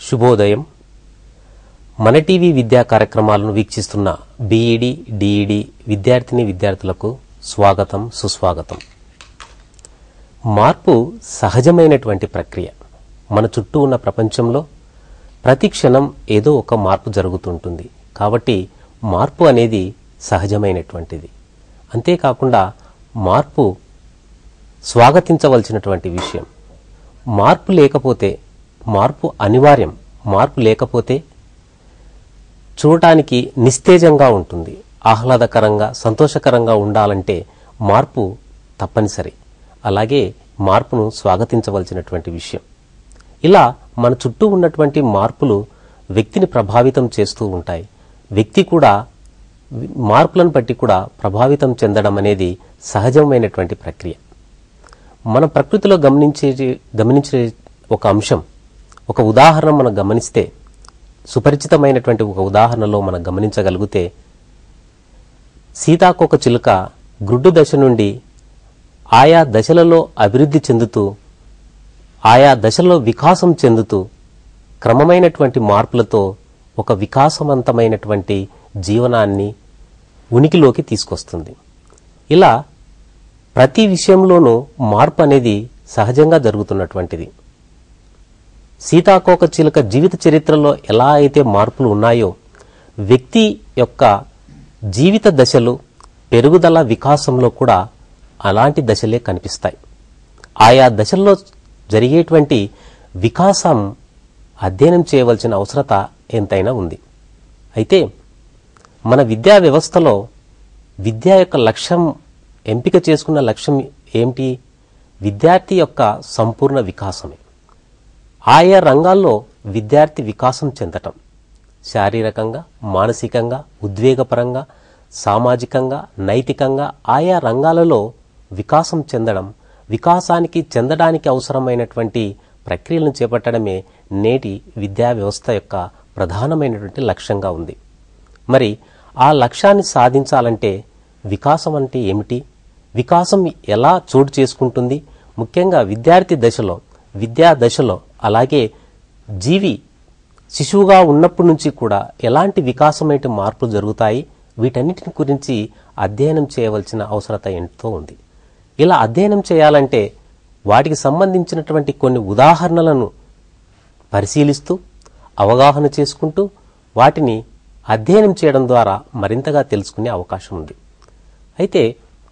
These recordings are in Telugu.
శుభోదయం మన టీవీ విద్యా కార్యక్రమాలను వీక్షిస్తున్న బీఈడి డిఈడి విద్యార్థిని విద్యార్థులకు స్వాగతం సుస్వాగతం మార్పు సహజమైనటువంటి ప్రక్రియ మన చుట్టూ ఉన్న ప్రపంచంలో ప్రతి క్షణం ఏదో ఒక మార్పు జరుగుతుంటుంది కాబట్టి మార్పు అనేది సహజమైనటువంటిది అంతేకాకుండా మార్పు స్వాగతించవలసినటువంటి విషయం మార్పు లేకపోతే మార్పు అనివార్యం మార్పు లేకపోతే చూడటానికి నిస్తేజంగా ఉంటుంది ఆహ్లాదకరంగా సంతోషకరంగా ఉండాలంటే మార్పు తప్పనిసరి అలాగే మార్పును స్వాగతించవలసినటువంటి విషయం ఇలా మన చుట్టూ ఉన్నటువంటి మార్పులు వ్యక్తిని ప్రభావితం చేస్తూ ఉంటాయి వ్యక్తి కూడా వి- మార్పులను బట్టి కూడా ప్రభావితం చెందడం అనేది సహజమైనటువంటి ప్రక్రియ మన ప్రకృతిలో గమనించే గమనించే ఒక అంశం ఒక ఉదాహరణ మనం గమనిస్తే సుపరిచితమైనటువంటి ఒక ఉదాహరణలో మనం గమనించగలిగితే సీతాకోక చిలుక గ్రుడ్డు దశ నుండి ఆయా దశలలో అభివృద్ధి చెందుతూ ఆయా దశలో వికాసం చెందుతూ క్రమమైనటువంటి మార్పులతో ఒక వికాసవంతమైనటువంటి జీవనాన్ని ఉనికిలోకి తీసుకొస్తుంది ఇలా ప్రతి విషయంలోనూ మార్పు అనేది సహజంగా జరుగుతున్నటువంటిది సీతాకోక చిలుక జీవిత చరిత్రలో ఎలా అయితే మార్పులు ఉన్నాయో వ్యక్తి యొక్క జీవిత దశలు పెరుగుదల వికాసంలో కూడా అలాంటి దశలే కనిపిస్తాయి ఆయా దశల్లో జరిగేటువంటి వికాసం అధ్యయనం చేయవలసిన అవసరత ఎంతైనా ఉంది అయితే మన విద్యా వ్యవస్థలో విద్య యొక్క లక్ష్యం ఎంపిక చేసుకున్న లక్ష్యం ఏమిటి విద్యార్థి యొక్క సంపూర్ణ వికాసమే ఆయా రంగాల్లో విద్యార్థి వికాసం చెందటం శారీరకంగా మానసికంగా ఉద్వేగపరంగా సామాజికంగా నైతికంగా ఆయా రంగాలలో వికాసం చెందడం వికాసానికి చెందడానికి అవసరమైనటువంటి ప్రక్రియలను చేపట్టడమే నేటి విద్యా వ్యవస్థ యొక్క ప్రధానమైనటువంటి లక్ష్యంగా ఉంది మరి ఆ లక్ష్యాన్ని సాధించాలంటే వికాసం అంటే ఏమిటి వికాసం ఎలా చోటు చేసుకుంటుంది ముఖ్యంగా విద్యార్థి దశలో విద్యా దశలో అలాగే జీవి శిశువుగా ఉన్నప్పటి నుంచి కూడా ఎలాంటి వికాసమైన మార్పులు జరుగుతాయి వీటన్నిటిని గురించి అధ్యయనం చేయవలసిన అవసరత ఎంతో ఉంది ఇలా అధ్యయనం చేయాలంటే వాటికి సంబంధించినటువంటి కొన్ని ఉదాహరణలను పరిశీలిస్తూ అవగాహన చేసుకుంటూ వాటిని అధ్యయనం చేయడం ద్వారా మరింతగా తెలుసుకునే అవకాశం ఉంది అయితే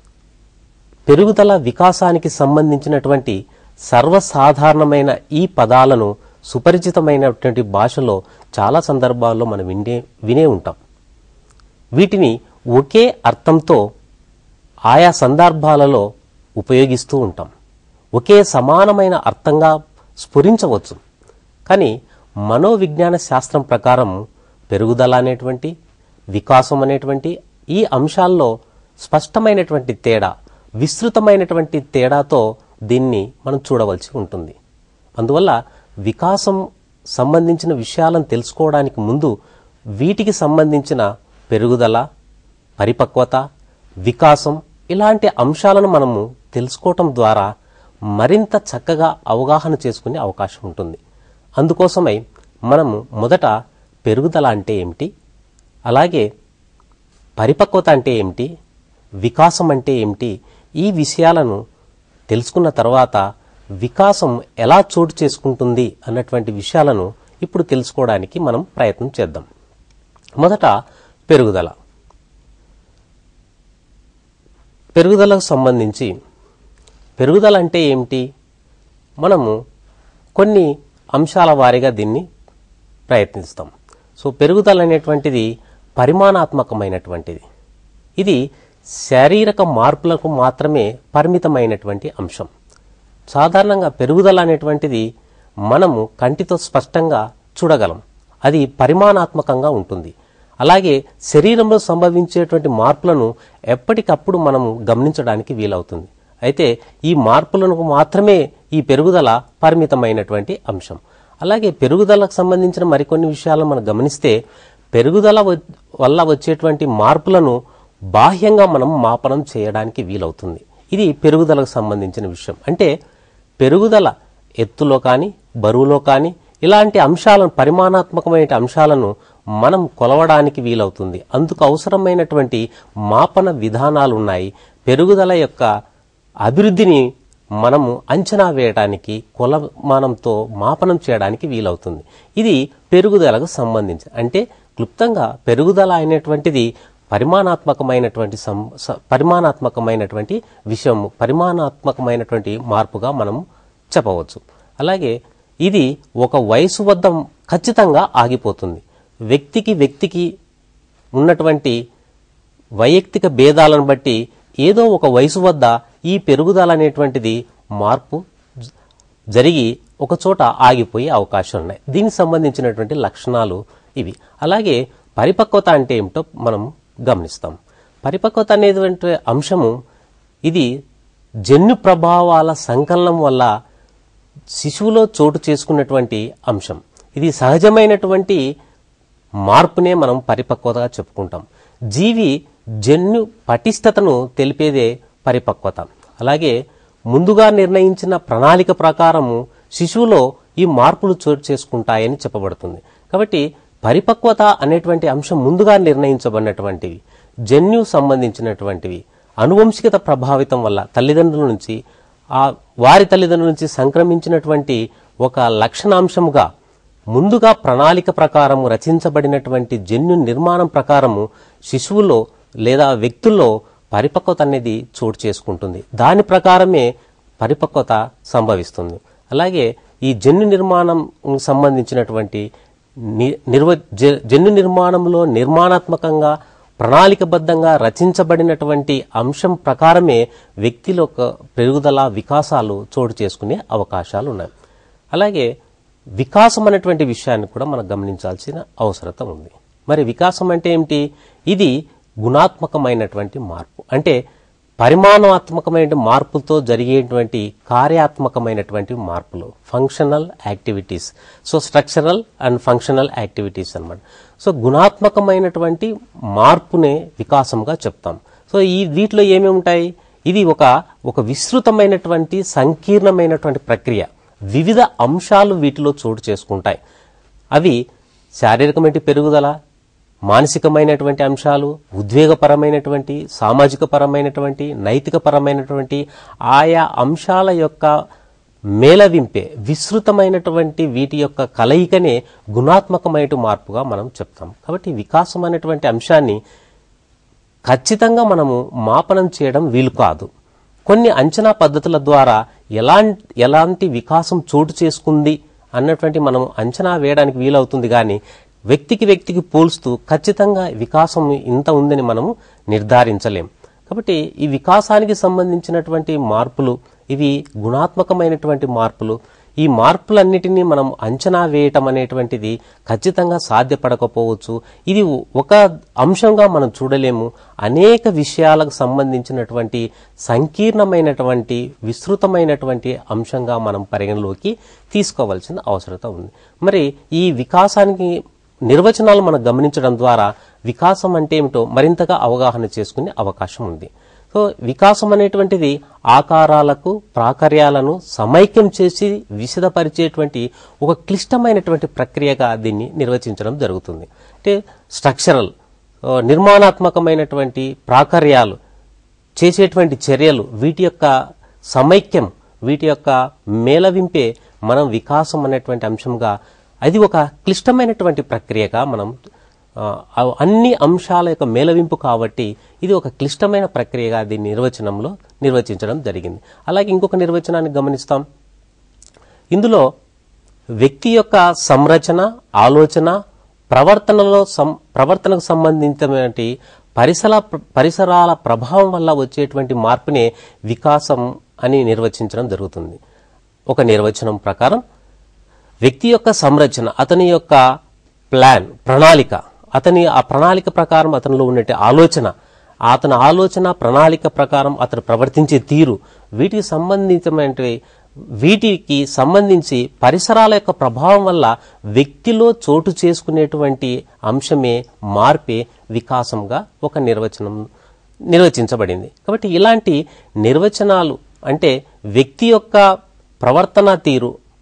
పెరుగుదల వికాసానికి సంబంధించినటువంటి సర్వసాధారణమైన ఈ పదాలను సుపరిచితమైనటువంటి భాషలో చాలా సందర్భాల్లో మనం వినే వినే ఉంటాం వీటిని ఒకే అర్థంతో ఆయా సందర్భాలలో ఉపయోగిస్తూ ఉంటాం ఒకే సమానమైన అర్థంగా స్ఫురించవచ్చు కానీ మనోవిజ్ఞాన శాస్త్రం ప్రకారం పెరుగుదల అనేటువంటి వికాసం అనేటువంటి ఈ అంశాల్లో స్పష్టమైనటువంటి తేడా విస్తృతమైనటువంటి తేడాతో దీన్ని మనం చూడవలసి ఉంటుంది అందువల్ల వికాసం సంబంధించిన విషయాలను తెలుసుకోవడానికి ముందు వీటికి సంబంధించిన పెరుగుదల పరిపక్వత వికాసం ఇలాంటి అంశాలను మనము తెలుసుకోవటం ద్వారా మరింత చక్కగా అవగాహన చేసుకునే అవకాశం ఉంటుంది అందుకోసమై మనము మొదట పెరుగుదల అంటే ఏమిటి అలాగే పరిపక్వత అంటే ఏమిటి వికాసం అంటే ఏమిటి ఈ విషయాలను తెలుసుకున్న తర్వాత వికాసం ఎలా చోటు చేసుకుంటుంది అన్నటువంటి విషయాలను ఇప్పుడు తెలుసుకోవడానికి మనం ప్రయత్నం చేద్దాం మొదట పెరుగుదల పెరుగుదలకు సంబంధించి పెరుగుదల అంటే ఏమిటి మనము కొన్ని అంశాల వారీగా దీన్ని ప్రయత్నిస్తాం సో పెరుగుదల అనేటువంటిది పరిమాణాత్మకమైనటువంటిది ఇది శారీరక మార్పులకు మాత్రమే పరిమితమైనటువంటి అంశం సాధారణంగా పెరుగుదల అనేటువంటిది మనము కంటితో స్పష్టంగా చూడగలం అది పరిమాణాత్మకంగా ఉంటుంది అలాగే శరీరంలో సంభవించేటువంటి మార్పులను ఎప్పటికప్పుడు మనము గమనించడానికి వీలవుతుంది అయితే ఈ మార్పులను మాత్రమే ఈ పెరుగుదల పరిమితమైనటువంటి అంశం అలాగే పెరుగుదలకు సంబంధించిన మరికొన్ని విషయాలను మనం గమనిస్తే పెరుగుదల వ- వల్ల వచ్చేటువంటి మార్పులను బాహ్యంగా మనం మాపనం చేయడానికి వీలవుతుంది ఇది పెరుగుదలకు సంబంధించిన విషయం అంటే పెరుగుదల ఎత్తులో కానీ బరువులో కానీ ఇలాంటి అంశాలను పరిమాణాత్మకమైన అంశాలను మనం కొలవడానికి వీలవుతుంది అందుకు అవసరమైనటువంటి మాపన విధానాలు ఉన్నాయి పెరుగుదల యొక్క అభివృద్ధిని మనము అంచనా వేయడానికి కొలమానంతో మాపనం చేయడానికి వీలవుతుంది ఇది పెరుగుదలకు సంబంధించి అంటే క్లుప్తంగా పెరుగుదల అనేటువంటిది పరిమాణాత్మకమైనటువంటి సం స- పరిమాణాత్మకమైనటువంటి విషయం పరిమాణాత్మకమైనటువంటి మార్పుగా మనం చెప్పవచ్చు అలాగే ఇది ఒక వయసు వద్ద ఖచ్చితంగా ఆగిపోతుంది వ్యక్తికి వ్యక్తికి ఉన్నటువంటి వైయక్తిక భేదాలను బట్టి ఏదో ఒక వయసు వద్ద ఈ పెరుగుదల అనేటువంటిది మార్పు జ- జరిగి ఒక చోట ఆగిపోయే అవకాశాలు ఉన్నాయి దీనికి సంబంధించినటువంటి లక్షణాలు ఇవి అలాగే పరిపక్వత అంటే ఏమిటో మనం గమనిస్తాం పరిపక్వత అనేటువంటి అంశము ఇది జన్యు ప్రభావాల సంకలనం వల్ల శిశువులో చోటు చేసుకున్నటువంటి అంశం ఇది సహజమైనటువంటి మార్పునే మనం పరిపక్వతగా చెప్పుకుంటాం జీవి జన్యు పటిష్టతను తెలిపేదే పరిపక్వత అలాగే ముందుగా నిర్ణయించిన ప్రణాళిక ప్రకారము శిశువులో ఈ మార్పులు చోటు చేసుకుంటాయని చెప్పబడుతుంది కాబట్టి పరిపక్వత అనేటువంటి అంశం ముందుగా నిర్ణయించబడినటువంటివి జన్యు సంబంధించినటువంటివి అనువంశికత ప్రభావితం వల్ల తల్లిదండ్రుల నుంచి ఆ వారి తల్లిదండ్రుల నుంచి సంక్రమించినటువంటి ఒక లక్షణాంశముగా ముందుగా ప్రణాళిక ప్రకారము రచించబడినటువంటి జన్యు నిర్మాణం ప్రకారము శిశువులో లేదా వ్యక్తుల్లో పరిపక్వత అనేది చోటు చేసుకుంటుంది దాని ప్రకారమే పరిపక్వత సంభవిస్తుంది అలాగే ఈ జన్యు నిర్మాణం సంబంధించినటువంటి ని- నిర్వ జ- జన్యు నిర్మాణంలో నిర్మాణాత్మకంగా ప్రణాళికబద్ధంగా రచించబడినటువంటి అంశం ప్రకారమే వ్యక్తిలో ఒక పెరుగుదల వికాసాలు చోటు చేసుకునే అవకాశాలు ఉన్నాయి అలాగే వికాసం అనేటువంటి విషయాన్ని కూడా మనం గమనించాల్సిన అవసరత ఉంది మరి వికాసం అంటే ఏమిటి ఇది గుణాత్మకమైనటువంటి మార్పు అంటే పరిమాణాత్మకమైన మార్పులతో జరిగేటువంటి కార్యాత్మకమైనటువంటి మార్పులు functional activities so structural and functional activities అన్నమాట సో గుణాత్మకమైనటువంటి మార్పునే వికాసంగా చెప్తాం సో ఈ వీటిలో ఏమేమి ఉంటాయి ఇది ఒక ఒక విస్తృతమైనటువంటి సంకీర్ణమైనటువంటి ప్రక్రియ వివిధ అంశాలు వీటిలో చోటు చేసుకుంటాయి అవి శారీరకమైన పెరుగుదల మానసికమైనటువంటి అంశాలు ఉద్వేగపరమైనటువంటి సామాజిక పరమైనటువంటి నైతిక పరమైనటువంటి ఆయా అంశాల యొక్క మేళవింపే విస్తృతమైనటువంటి వీటి యొక్క కలయికనే గుణాత్మకమైన మార్పుగా మనం చెప్తాం కాబట్టి వికాసం అనేటువంటి అంశాన్ని ఖచ్చితంగా మనము మాపనం చేయడం వీలు కాదు కొన్ని అంచనా పద్ధతుల ద్వారా ఎలాంటి ఎలాంటి వికాసం చోటు చేసుకుంది అన్నటువంటి మనం అంచనా వేయడానికి వీలవుతుంది కానీ వ్యక్తికి వ్యక్తికి పోల్స్తూ ఖచ్చితంగా వికాసం ఇంత ఉందని మనము నిర్ధారించలేం కాబట్టి ఈ వికాసానికి సంబంధించినటువంటి మార్పులు ఇవి గుణాత్మకమైనటువంటి మార్పులు ఈ మార్పులన్నిటినీ మనం అంచనా వేయటం అనేటువంటిది ఖచ్చితంగా సాధ్యపడకపోవచ్చు ఇది ఒక అంశంగా మనం చూడలేము అనేక విషయాలకు సంబంధించినటువంటి సంకీర్ణమైనటువంటి విస్తృతమైనటువంటి అంశంగా మనం పరిగణలోకి తీసుకోవాల్సిన అవసరత ఉంది మరి ఈ వికాసానికి నిర్వచనాలు మనం గమనించడం ద్వారా వికాసం అంటే ఏమిటో మరింతగా అవగాహన చేసుకునే అవకాశం ఉంది సో వికాసం అనేటువంటిది ఆకారాలకు ప్రాకర్యాలను సమైక్యం చేసి విశదపరిచేటువంటి ఒక క్లిష్టమైనటువంటి ప్రక్రియగా దీన్ని నిర్వచించడం జరుగుతుంది అంటే స్ట్రక్చరల్ ఆ, నిర్మాణాత్మకమైనటువంటి ప్రాకర్యాలు చేసేటువంటి చర్యలు వీటి యొక్క సమైక్యం వీటి యొక్క మేళవింపే మనం వికాసం అనేటువంటి అంశంగా అది ఒక క్లిష్టమైనటువంటి ప్రక్రియగా మనం ఆ, ఆ అన్ని అంశాల యొక్క మేళవింపు కాబట్టి ఇది ఒక క్లిష్టమైన ప్రక్రియగా దీని నిర్వచనంలో నిర్వచించడం జరిగింది అలాగే ఇంకొక నిర్వచనాన్ని గమనిస్తాం ఇందులో వ్యక్తి యొక్క సంరచన ఆలోచన ప్రవర్తనలో సం ప్రవర్తనకు సంబంధించినటువంటి పరిసర పరిసరాల ప్రభావం వల్ల వచ్చేటువంటి మార్పునే వికాసం అని నిర్వచించడం జరుగుతుంది ఒక నిర్వచనం ప్రకారం వ్యక్తి యొక్క సంరచన అతని యొక్క ప్లాన్ ప్రణాళిక అతని ఆ ప్రణాళిక ప్రకారం అతనిలో ఉండే ఆలోచన అతని ఆలోచన ప్రణాళిక ప్రకారం అతను ప్రవర్తించే తీరు వీటికి సంబంధించినటువంటి వీటికి సంబంధించి పరిసరాల యొక్క ప్రభావం వల్ల వ్యక్తిలో చోటు చేసుకునేటువంటి అంశమే మార్పే వికాసంగా ఒక నిర్వచనం నిర్వచించబడింది కాబట్టి ఇలాంటి నిర్వచనాలు అంటే వ్యక్తి యొక్క ప్రవర్తన తీరు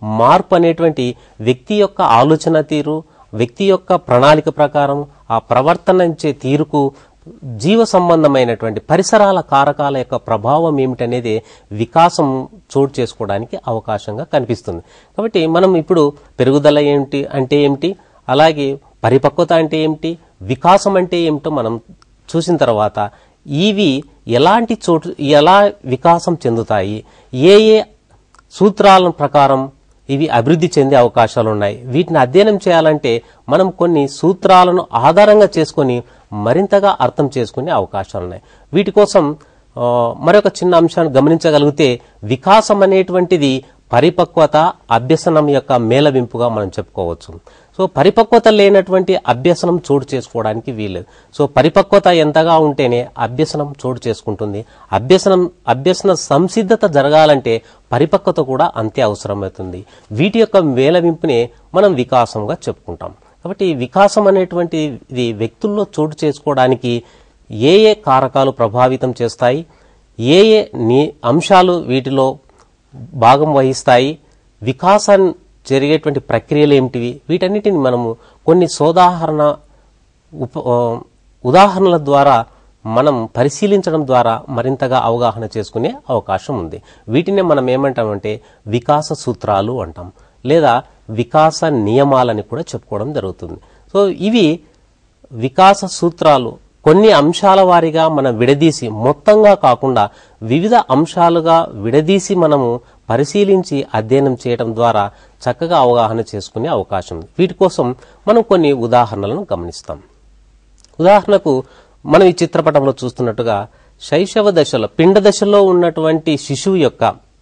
మార్పు అనేటువంటి వ్యక్తి యొక్క ఆలోచన తీరు వ్యక్తి యొక్క ప్రణాళిక ప్రకారం ఆ ప్రవర్తనించే తీరుకు జీవ సంబంధమైనటువంటి పరిసరాల కారకాల యొక్క ప్రభావం ఏమిటనేది వికాసం చోటు చేసుకోవడానికి అవకాశంగా కనిపిస్తుంది కాబట్టి మనం ఇప్పుడు పెరుగుదల ఏమిటి అంటే ఏమిటి అలాగే పరిపక్వత అంటే ఏమిటి వికాసం అంటే ఏమిటో మనం చూసిన తర్వాత ఇవి ఎలాంటి చోటు ఎలా వికాసం చెందుతాయి ఏ ఏ సూత్రాల ప్రకారం ఇవి అభివృద్ధి చెందే అవకాశాలు ఉన్నాయి వీటిని అధ్యయనం చేయాలంటే మనం కొన్ని సూత్రాలను ఆధారంగా చేసుకొని మరింతగా అర్థం చేసుకునే అవకాశాలు ఉన్నాయి వీటి కోసం ఆ, మరొక చిన్న అంశాన్ని గమనించగలిగితే వికాసం అనేటువంటిది పరిపక్వత అభ్యసనం యొక్క మేళవింపుగా మనం చెప్పుకోవచ్చు సో పరిపక్వత లేనటువంటి అభ్యసనం చోటు చేసుకోవడానికి వీలేదు సో పరిపక్వత ఎంతగా ఉంటేనే అభ్యసనం చోటు చేసుకుంటుంది అభ్యసనం అభ్యసన సంసిద్ధత జరగాలంటే పరిపక్వత కూడా అంతే అవసరమవుతుంది వీటి యొక్క మేళవింపునే మనం వికాసంగా చెప్పుకుంటాం కాబట్టి ఈ వికాసం అనేటువంటి ఇది వ్యక్తుల్లో చోటు చేసుకోవడానికి ఏ ఏ కారకాలు ప్రభావితం చేస్తాయి ఏ ఏ ని అంశాలు వీటిలో భాగం వహిస్తాయి వికాసం జరిగేటువంటి ప్రక్రియలు ఏమిటివి వీటన్నిటిని మనము కొన్ని సోదాహరణ ఉప ఆ, ఉదాహరణల ద్వారా మనం పరిశీలించడం ద్వారా మరింతగా అవగాహన చేసుకునే అవకాశం ఉంది వీటినే మనం ఏమంటామంటే వికాస సూత్రాలు అంటాం లేదా వికాస నియమాలని కూడా చెప్పుకోవడం జరుగుతుంది సో ఇవి వికాస సూత్రాలు కొన్ని అంశాల వారీగా మనం విడదీసి మొత్తంగా కాకుండా వివిధ అంశాలుగా విడదీసి మనము పరిశీలించి అధ్యయనం చేయడం ద్వారా చక్కగా అవగాహన చేసుకునే అవకాశం ఉంది వీటి కోసం మనం కొన్ని ఉదాహరణలను గమనిస్తాం ఉదాహరణకు మనం ఈ చిత్రపటంలో చూస్తున్నట్టుగా శైశవ దశలో పిండ దశలో ఉన్నటువంటి శిశువు యొక్క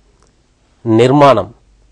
నిర్మాణం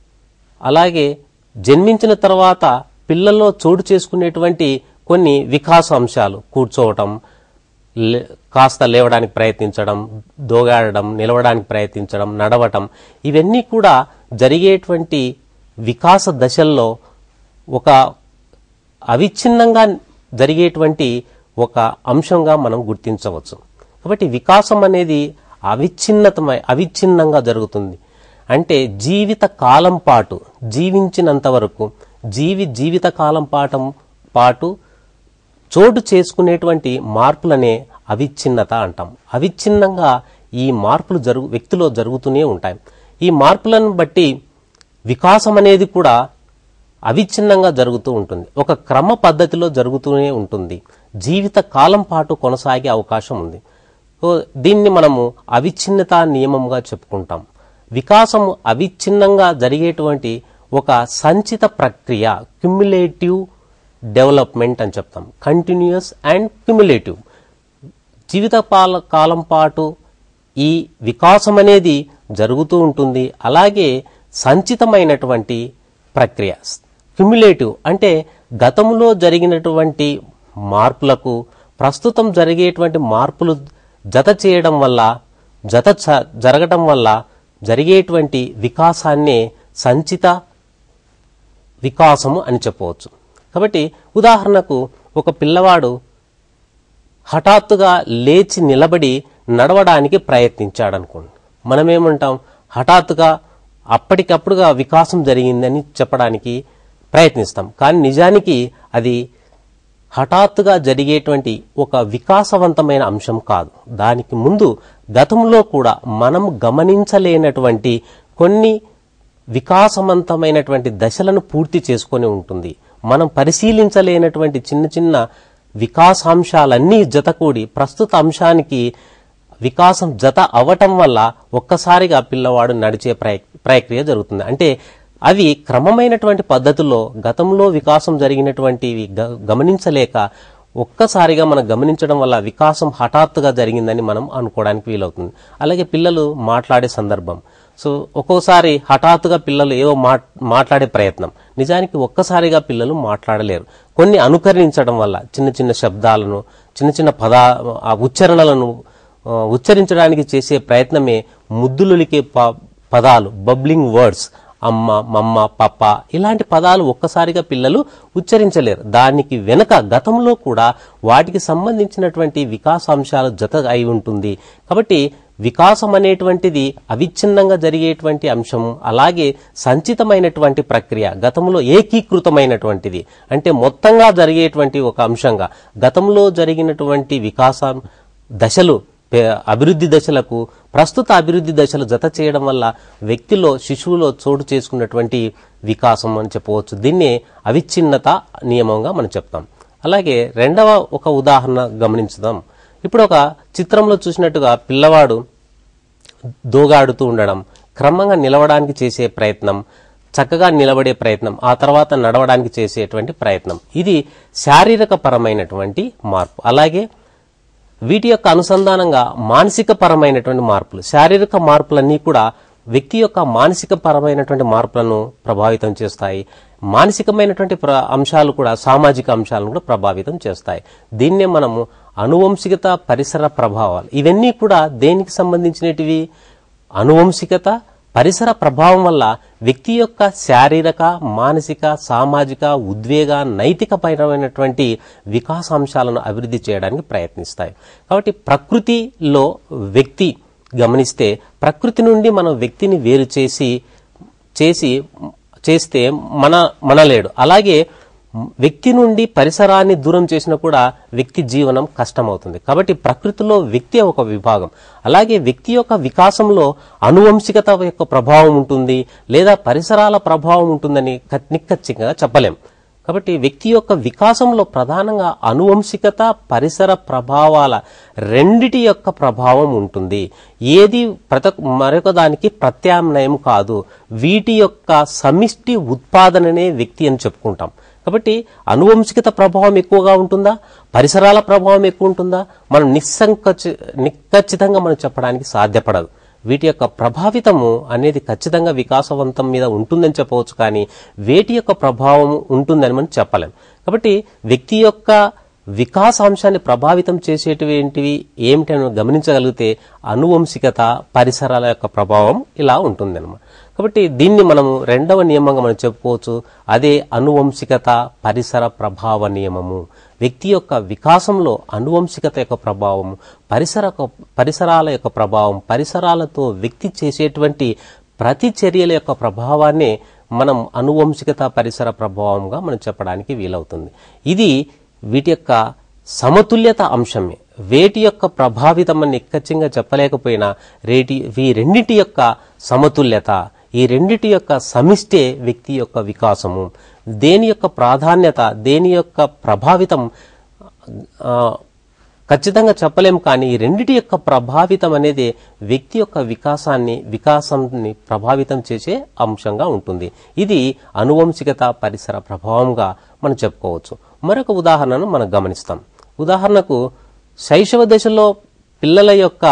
అలాగే జన్మించిన తర్వాత పిల్లల్లో చోటు చేసుకునేటువంటి కొన్ని వికాస అంశాలు కూర్చోవటం లే- కాస్త లేవడానికి ప్రయత్నించడం దోగాడడం నిలవడానికి ప్రయత్నించడం నడవటం ఇవన్నీ కూడా జరిగేటువంటి వికాస దశల్లో ఒక అవిచ్ఛిన్నంగా జరిగేటువంటి ఒక అంశంగా మనం గుర్తించవచ్చు కాబట్టి వికాసం అనేది అవిచ్ఛిన్నతమై అవిచ్ఛిన్నంగా జరుగుతుంది అంటే జీవిత కాలం పాటు జీవించినంత వరకు జీవి జీవిత కాలం పాఠం పాటు చోటు చేసుకునేటువంటి మార్పులనే అవిచ్ఛిన్నత అంటాం అవిచ్ఛిన్నంగా ఈ మార్పులు జరుగు వ్యక్తిలో జరుగుతూనే ఉంటాయి ఈ మార్పులను బట్టి వికాసం అనేది కూడా అవిచ్ఛిన్నంగా జరుగుతూ ఉంటుంది ఒక క్రమ పద్ధతిలో జరుగుతూనే ఉంటుంది జీవిత కాలం పాటు కొనసాగే అవకాశం ఉంది సో దీన్ని మనము అవిచ్ఛిన్నత నియమంగా చెప్పుకుంటాం వికాసం అవిచ్ఛిన్నంగా జరిగేటువంటి ఒక సంచిత ప్రక్రియ క్యుములేటివ్ డెవలప్మెంట్ అని చెప్తాం కంటిన్యూస్ అండ్ క్యుములేటివ్ జీవిత పాల కాలం పాటు ఈ వికాసం అనేది జరుగుతూ ఉంటుంది అలాగే సంచితమైనటువంటి ప్రక్రియ క్యుములేటివ్ అంటే గతంలో జరిగినటువంటి మార్పులకు ప్రస్తుతం జరిగేటువంటి మార్పులు జత చేయడం వల్ల జత చ- జరగడం వల్ల జరిగేటువంటి వికాసాన్నే సంచిత వికాసము అని చెప్పవచ్చు కాబట్టి ఉదాహరణకు ఒక పిల్లవాడు హఠాత్తుగా లేచి నిలబడి నడవడానికి ప్రయత్నించాడనుకోండి మనమేమంటాం హఠాత్తుగా అప్పటికప్పుడుగా వికాసం జరిగిందని చెప్పడానికి ప్రయత్నిస్తాం కానీ నిజానికి అది హఠాత్తుగా జరిగేటువంటి ఒక వికాసవంతమైన అంశం కాదు దానికి ముందు గతంలో కూడా మనం గమనించలేనటువంటి కొన్ని వికాసవంతమైనటువంటి దశలను పూర్తి చేసుకొని ఉంటుంది మనం పరిశీలించలేనటువంటి చిన్న చిన్న వికాసాంశాలన్నీ జతకూడి ప్రస్తుత అంశానికి వికాసం జత అవటం వల్ల ఒక్కసారిగా పిల్లవాడు నడిచే ప్రయ- ప్రక్రియ జరుగుతుంది అంటే అవి క్రమమైనటువంటి పద్ధతుల్లో గతంలో వికాసం జరిగినటువంటివి గ- గమనించలేక ఒక్కసారిగా మనం గమనించడం వల్ల వికాసం హఠాత్తుగా జరిగిందని మనం అనుకోవడానికి వీలవుతుంది అలాగే పిల్లలు మాట్లాడే సందర్భం సో ఒక్కోసారి హఠాత్తుగా పిల్లలు ఏవో మాట్ మాట్లాడే ప్రయత్నం నిజానికి ఒక్కసారిగా పిల్లలు మాట్లాడలేరు కొన్ని అనుకరించడం వల్ల చిన్న చిన్న శబ్దాలను చిన్న చిన్న పదా ఆ ఉచ్చారణలను ఆ, ఉచ్చరించడానికి చేసే ప్రయత్నమే ముద్దులులికే ప- పదాలు బబ్లింగ్ వర్డ్స్ అమ్మ మమ్మ పప్ప ఇలాంటి పదాలు ఒక్కసారిగా పిల్లలు ఉచ్చరించలేరు దానికి వెనుక గతంలో కూడా వాటికి సంబంధించినటువంటి వికాసాంశాలు జత అయి ఉంటుంది కాబట్టి వికాసం అనేటువంటిది అవిచ్ఛిన్నంగా జరిగేటువంటి అంశం అలాగే సంచితమైనటువంటి ప్రక్రియ గతంలో ఏకీకృతమైనటువంటిది అంటే మొత్తంగా జరిగేటువంటి ఒక అంశంగా గతంలో జరిగినటువంటి వికాసం దశలు పే- అభివృద్ధి దశలకు ప్రస్తుత అభివృద్ధి దశలు జత చేయడం వల్ల వ్యక్తిలో శిశువులో చోటు చేసుకున్నటువంటి వికాసం అని చెప్పవచ్చు దీన్నే అవిచ్ఛిన్నత నియమంగా మనం చెప్తాం అలాగే రెండవ ఒక ఉదాహరణ గమనించుదాం ఇప్పుడు ఒక చిత్రంలో చూసినట్టుగా పిల్లవాడు దోగాడుతూ ఉండడం క్రమంగా నిలవడానికి చేసే ప్రయత్నం చక్కగా నిలబడే ప్రయత్నం ఆ తర్వాత నడవడానికి చేసేటువంటి ప్రయత్నం ఇది శారీరక పరమైనటువంటి మార్పు అలాగే వీటి యొక్క అనుసంధానంగా మానసిక పరమైనటువంటి మార్పులు శారీరక మార్పులన్నీ కూడా వ్యక్తి యొక్క మానసిక పరమైనటువంటి మార్పులను ప్రభావితం చేస్తాయి మానసికమైనటువంటి ప్ర- అంశాలు కూడా సామాజిక అంశాలను కూడా ప్రభావితం చేస్తాయి దీన్నే మనము అనువంశికత పరిసర ప్రభావాలు ఇవన్నీ కూడా దేనికి సంబంధించినటివి అనువంశికత పరిసర ప్రభావం వల్ల వ్యక్తి యొక్క శారీరక మానసిక సామాజిక ఉద్వేగ నైతిక పరమైనటువంటి వికాసాంశాలను అభివృద్ధి చేయడానికి ప్రయత్నిస్తాయి కాబట్టి ప్రకృతిలో వ్యక్తి గమనిస్తే ప్రకృతి నుండి మనం వ్యక్తిని వేరు చేసి చేసి చేస్తే మన మనలేడు అలాగే వ్యక్తి నుండి పరిసరాన్ని దూరం చేసినా కూడా వ్యక్తి జీవనం కష్టమవుతుంది కాబట్టి ప్రకృతిలో వ్యక్తి ఒక విభాగం అలాగే వ్యక్తి యొక్క వికాసంలో అనువంశికత యొక్క ప్రభావం ఉంటుంది లేదా పరిసరాల ప్రభావం ఉంటుందని క- నిక్కచ్చిగా చెప్పలేం కాబట్టి వ్యక్తి యొక్క వికాసంలో ప్రధానంగా అనువంశికత పరిసర ప్రభావాల రెండిటి యొక్క ప్రభావం ఉంటుంది ఏది ప్రత మరొక దానికి ప్రత్యామ్నాయం కాదు వీటి యొక్క సమిష్టి ఉత్పాదననే వ్యక్తి అని చెప్పుకుంటాం కాబట్టి అనువంశికత ప్రభావం ఎక్కువగా ఉంటుందా పరిసరాల ప్రభావం ఎక్కువ ఉంటుందా మనం నిస్సంకచి నిక్కచ్చితంగా మనం చెప్పడానికి సాధ్యపడదు వీటి యొక్క ప్రభావితము అనేది ఖచ్చితంగా వికాసవంతం మీద ఉంటుందని చెప్పవచ్చు కానీ వేటి యొక్క ప్రభావం ఉంటుందని మనం చెప్పలేం కాబట్టి వ్యక్తి యొక్క వికాసాంశాన్ని ప్రభావితం చేసేటివి ఏంటివి ఏమిటి అని గమనించగలిగితే అనువంశికత పరిసరాల యొక్క ప్రభావం ఇలా ఉంటుంది కాబట్టి దీన్ని మనము రెండవ నియమంగా మనం చెప్పుకోవచ్చు అదే అనువంశికత పరిసర ప్రభావ నియమము వ్యక్తి యొక్క వికాసంలో అనువంశికత యొక్క ప్రభావం పరిసర పరిసరాల యొక్క ప్రభావం పరిసరాలతో వ్యక్తి చేసేటువంటి ప్రతి చర్యల యొక్క ప్రభావాన్ని మనం అనువంశికత పరిసర ప్రభావంగా మనం చెప్పడానికి వీలవుతుంది ఇది వీటి యొక్క సమతుల్యత అంశమే వేటి యొక్క ప్రభావితం అని నిక్కచ్చిగా చెప్పలేకపోయినా రేటి ఈ రెండిటి యొక్క సమతుల్యత ఈ రెండిటి యొక్క సమిష్టే వ్యక్తి యొక్క వికాసము దేని యొక్క ప్రాధాన్యత దేని యొక్క ప్రభావితం ఆ, ఖచ్చితంగా చెప్పలేం కానీ ఈ రెండిటి యొక్క ప్రభావితం అనేది వ్యక్తి యొక్క వికాసాన్ని వికాసాన్ని ప్రభావితం చేసే అంశంగా ఉంటుంది ఇది అనువంశికత పరిసర ప్రభావంగా మనం చెప్పుకోవచ్చు మరొక ఉదాహరణను మనం గమనిస్తాం ఉదాహరణకు శైశవ దశలో పిల్లల యొక్క